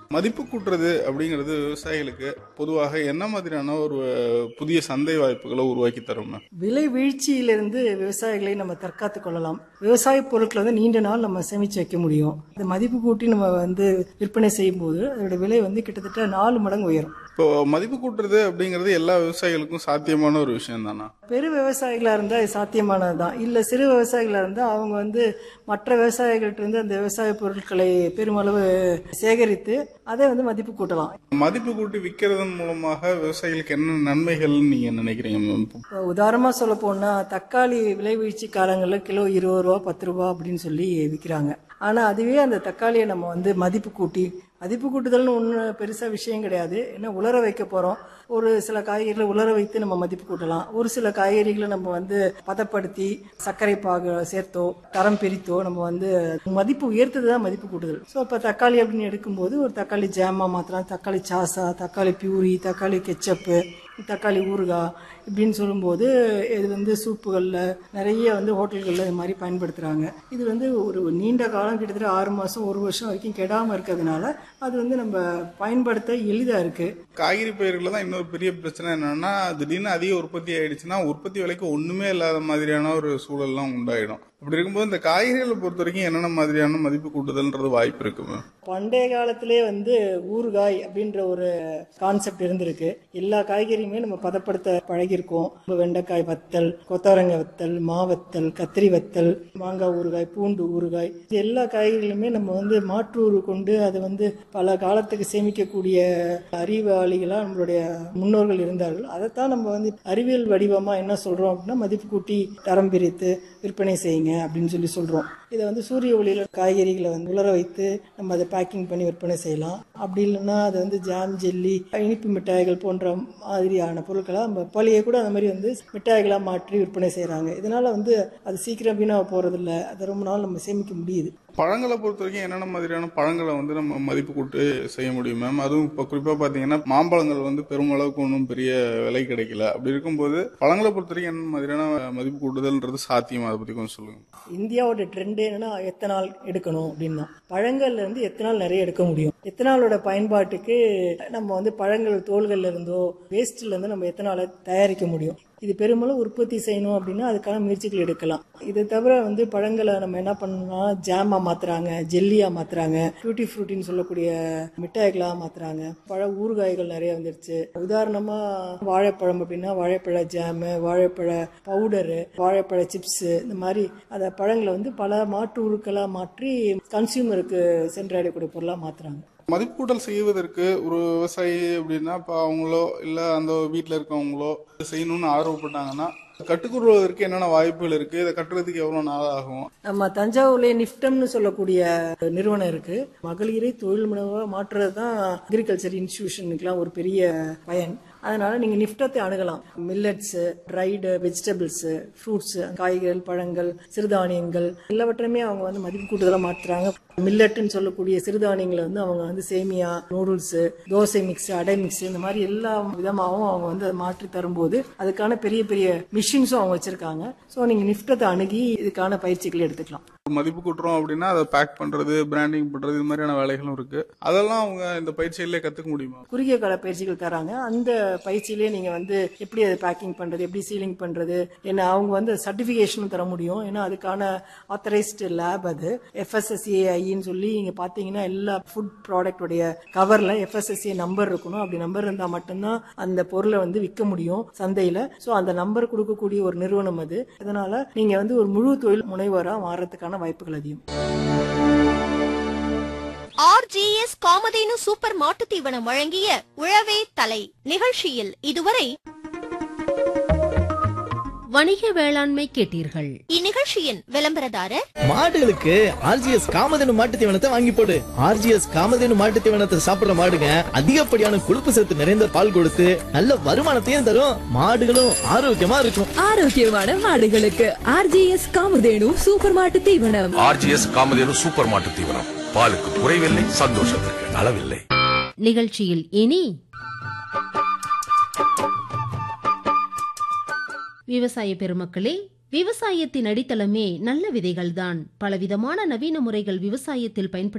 மதிப்பு கூட்டுறது அப்படிங்கிறது விவசாயிகளுக்கு பொதுவாக என்ன மாதிரியான ஒரு புதிய சந்தை வாய்ப்புகளை உருவாக்கி தரும் மேம் விலை வீழ்ச்சியிலிருந்து விவசாயிகளை நம்ம தற்காத்துக் கொள்ளலாம் விவசாய பொருட்களை வந்து நீண்ட நாள் நம்ம சேமிச்சு வைக்க முடியும் அந்த மதிப்பு கூட்டி நம்ம வந்து விற்பனை செய்யும் போது அதோட விலை வந்து கிட்டத்தட்ட நாலு மடங்கு உயரும் இப்போ மதிப்பு கூட்டுறது அப்படிங்கிறது எல்லா விவசாயிகளுக்கும் சாத்தியமான ஒரு விஷயம் தானா பெரு விவசாயிகளா இருந்தா இது சாத்தியமானது தான் இல்ல சிறு விவசாயிகளா இருந்தா அவங்க வந்து மற்ற விவசாயிகள்ட்ட இருந்து அந்த விவசாய பொருட்களை பெருமளவு சேகரித்து அதை வந்து மதிப்பு கூட்டலாம் மதிப்பு கூட்டி விற்கிறதன் மூலமாக விவசாயிகளுக்கு என்ன நன்மைகள்னு நீங்க நினைக்கிறீங்க மேம் இப்போ உதாரணமா சொல்ல போனா தக்காளி விலை வீழ்ச்சி காலங்களில் கிலோ இருபது ரூபா பத்து ரூபா அப்படின்னு சொல்லி விற்கிறாங்க ஆனா அதுவே அந்த தக்காளியை நம்ம வந்து மதிப்பு கூட்டி மதிப்பு கூட்டுதல்னு ஒன்றும் பெருசா விஷயம் கிடையாது ஏன்னா உலர வைக்க போறோம் ஒரு சில காய்கறிகளை உலர வைத்து நம்ம மதிப்பு கூட்டலாம் ஒரு சில காய்கறிகளை நம்ம வந்து பதப்படுத்தி சர்க்கரை பாகு சேர்த்தோ தரம் பிரித்தோ நம்ம வந்து மதிப்பு உயர்த்தது தான் மதிப்பு கூட்டுதல் ஸோ இப்போ தக்காளி அப்படின்னு எடுக்கும்போது ஒரு தக்காளி ஜாமா மாத்திரம் தக்காளி சாசா தக்காளி பியூரி தக்காளி கெச்சப்பு தக்காளி ஊறுகாய் இப்படின்னு சொல்லும்போது இது வந்து சூப்புகளில் நிறைய வந்து ஹோட்டல்களில் இது மாதிரி பயன்படுத்துகிறாங்க இது வந்து ஒரு நீண்ட காலம் கிட்டத்தட்ட ஆறு மாதம் ஒரு வருஷம் வரைக்கும் கெடாமல் இருக்கிறதுனால அது வந்து நம்ம பயன்படுத்த எளிதாக இருக்குது காய்கறி பயிர்களில் தான் இன்னொரு பெரிய பிரச்சனை என்னன்னா திடீர்னு அதிக உற்பத்தி ஆயிடுச்சுன்னா உற்பத்தி விலைக்கு ஒண்ணுமே இல்லாத மாதிரியான ஒரு சூழல்லாம் உண்டாயிடும் அப்படி இருக்கும்போது இந்த காய்கறிகளை பொறுத்த வரைக்கும் என்னென்ன மாதிரியான மதிப்பு கூட்டுதல்ன்றது வாய்ப்பு இருக்கு மேம் பண்டைய காலத்திலே வந்து ஊறுகாய் அப்படின்ற ஒரு கான்செப்ட் இருந்திருக்கு எல்லா காய்கறியுமே நம்ம பதப்படுத்த பழகியிருக்கோம் இப்ப வெண்டைக்காய் வத்தல் கொத்தவரங்காய் வத்தல் மாவத்தல் கத்திரி வத்தல் மாங்காய் ஊறுகாய் பூண்டு ஊறுகாய் இது எல்லா காய்கறிகளுமே நம்ம வந்து மாற்று ஊறு கொண்டு அதை வந்து பல காலத்துக்கு சேமிக்கக்கூடிய அறிவாளிகளாக நம்மளுடைய முன்னோர்கள் இருந்தார்கள் அதைத்தான் நம்ம வந்து அறிவியல் வடிவமா என்ன சொல்றோம் அப்படின்னா மதிப்பு கூட்டி தரம் பிரித்து விற்பனை செய்யுங்க அப்படின்னு சொல்லி சொல்றோம் இதை வந்து சூரிய ஒளியில காய்கறிகளை வந்து உலர வைத்து நம்ம அதை பேக்கிங் பண்ணி விற்பனை செய்யலாம் அப்படி இல்லைன்னா அதை வந்து ஜாம் ஜெல்லி இனிப்பு மிட்டாய்கள் போன்ற மாதிரியான பொருட்களை நம்ம பழைய கூட அந்த மாதிரி வந்து மிட்டாய்களாக மாற்றி விற்பனை செய்கிறாங்க இதனால வந்து அது சீக்கிரம் வீணாக போறதில்ல அதை ரொம்ப நாள் நம்ம சேமிக்க முடியுது பழங்களை பொறுத்த வரைக்கும் என்னென்ன மாதிரியான பழங்களை வந்து நம்ம மதிப்பு கூட்டு செய்ய முடியும் மேம் அதுவும் இப்போ குறிப்பாக பார்த்தீங்கன்னா மாம்பழங்கள் வந்து பெருமளவுக்கு ஒன்றும் பெரிய விலை கிடைக்கல அப்படி இருக்கும்போது பழங்களை பொறுத்த வரைக்கும் என்ன மாதிரியான மதிப்பு கூட்டுதல்ன்றது சாத்தியம் அதை பற்றி கொஞ்சம் சொல்லுங்க இந்தியாவோட ட்ரெண்ட் என்னன்னா எத்தனால் எடுக்கணும் அப்படின்னா பழங்கள்ல இருந்து எத்தனால் நிறைய எடுக்க முடியும் எத்தனாலோட பயன்பாட்டுக்கு நம்ம வந்து பழங்கள் தோள்கள்ல இருந்தோ வேஸ்ட்ல இருந்து நம்ம எத்தனாலை தயாரிக்க முடியும் இது பெரும்பாலும் உற்பத்தி செய்யணும் அப்படின்னா அதுக்கான முயற்சிகள் எடுக்கலாம் இதை தவிர வந்து பழங்களை நம்ம என்ன பண்ணணும்னா ஜாமா மாத்துறாங்க ஜெல்லியா மாத்துறாங்க டியூட்டி ஃப்ரூட்டின்னு சொல்லக்கூடிய மிட்டாய்களா மாத்துறாங்க பழ ஊறுகாய்கள் நிறைய வந்துருச்சு உதாரணமா வாழைப்பழம் அப்படின்னா வாழைப்பழ ஜாமு வாழைப்பழ பவுடரு வாழைப்பழ சிப்ஸ் இந்த மாதிரி அந்த பழங்களை வந்து பல மாற்று உருக்களா மாற்றி கன்சியூமருக்கு சென்றடையக்கூடிய பொருளா மாத்துறாங்க மதிப்பு கூட்டல் செய்வதற்கு ஒரு விவசாயி அப்படின்னா இப்போ அவங்களோ இல்லை அந்த வீட்டில் இருக்கவங்களோ செய்யணும்னு ஆர்வப்பட்டாங்கன்னா கற்றுக்கொள்வதற்கு என்னென்ன வாய்ப்புகள் இருக்கு இதை கட்டுறதுக்கு எவ்வளோ நாள் ஆகும் நம்ம தஞ்சாவூர்ல நிஃப்டம்னு சொல்லக்கூடிய நிறுவனம் இருக்கு மகளிரை தொழில் முனைவா மாற்றுறது தான் அக்ரிகல்ச்சர் இன்ஸ்டிடியூஷனுக்குலாம் ஒரு பெரிய பயன் அதனால நீங்க நிஃப்டத்தை அணுகலாம் மில்லட்ஸ் ட்ரைடு வெஜிடபிள்ஸ் ஃப்ரூட்ஸ் காய்கறிகள் பழங்கள் சிறுதானியங்கள் எல்லாவற்றையுமே அவங்க வந்து மதிப்பு கூட்டுதலாக மாற்றுறாங்க மில்லட்னு சொல்லக்கூடிய சிறுதானியங்களை வந்து அவங்க வந்து சேமியா நூடுல்ஸ் தோசை மிக்ஸ் அடை மிக்ஸ் இந்த மாதிரி எல்லா விதமாகவும் அவங்க வந்து அதை மாற்றி தரும்போது அதுக்கான பெரிய பெரிய மிஷின்ஸும் அவங்க வச்சிருக்காங்க ஸோ நீங்க நிஃப்டத்தை அணுகி இதுக்கான பயிற்சிகளை எடுத்துக்கலாம் மதிப்பு கூட்டுறோம் அப்படின்னா அதை பேக் பண்றது பிராண்டிங் பண்றது இது மாதிரியான வேலைகளும் இருக்கு அதெல்லாம் அவங்க இந்த பயிற்சியிலே கத்துக்க முடியுமா குறுகிய கால பயிற்சிகள் தராங்க அந்த பயிற்சியிலே நீங்க வந்து எப்படி அதை பேக்கிங் பண்றது எப்படி சீலிங் பண்றது ஏன்னா அவங்க வந்து சர்டிபிகேஷனும் தர முடியும் ஏன்னா அதுக்கான ஆத்தரைஸ்டு லேப் அது எஃப்எஸ்எஸ்ஏஐன்னு சொல்லி நீங்க பாத்தீங்கன்னா எல்லா ஃபுட் ப்ராடக்டோடைய கவர்ல எஃப்எஸ்எஸ்ஏ நம்பர் இருக்கணும் அப்படி நம்பர் இருந்தா மட்டும்தான் அந்த பொருளை வந்து விற்க முடியும் சந்தையில சோ அந்த நம்பர் கொடுக்கக்கூடிய ஒரு நிறுவனம் அது அதனால நீங்க வந்து ஒரு முழு தொழில் முனைவரா மாறதுக்கான வாய்ப்புகள் அதிகம் ஆர்ஜிஎஸ் காமதேனு சூப்பர் மாட்டுத் தீவனம் வழங்கிய உழவே தலை நிகழ்ச்சியில் இதுவரை வணிக வேளாண்மை கேட்டீர்கள் இந்நிகழ்ச்சியின் விளம்பரதாரர் மாடுகளுக்கு ஆர்ஜிஎஸ் காமதேனு மாட்டு தீவனத்தை வாங்கி போடு ஆர்ஜிஎஸ் காமதேனு மாட்டு தீவனத்தை சாப்பிடுற மாடுங்க அதிகப்படியான கொழுப்பு சத்து நிறைந்த பால் கொடுத்து நல்ல வருமானத்தையும் தரும் மாடுகளும் ஆரோக்கியமா இருக்கும் ஆரோக்கியமான மாடுகளுக்கு ஆர்ஜிஎஸ் காமதேனு சூப்பர் மாட்டு தீவனம் ஆர்ஜிஎஸ் காமதேனு சூப்பர் மாட்டு தீவனம் பாலுக்கு குறைவில்லை சந்தோஷத்திற்கு அளவில்லை நிகழ்ச்சியில் இனி விவசாய பெருமக்களே விவசாயத்தின் அடித்தளமே நல்ல விதைகள்தான் பலவிதமான நவீன முறைகள் விவசாயத்தில் பயன்படுத்த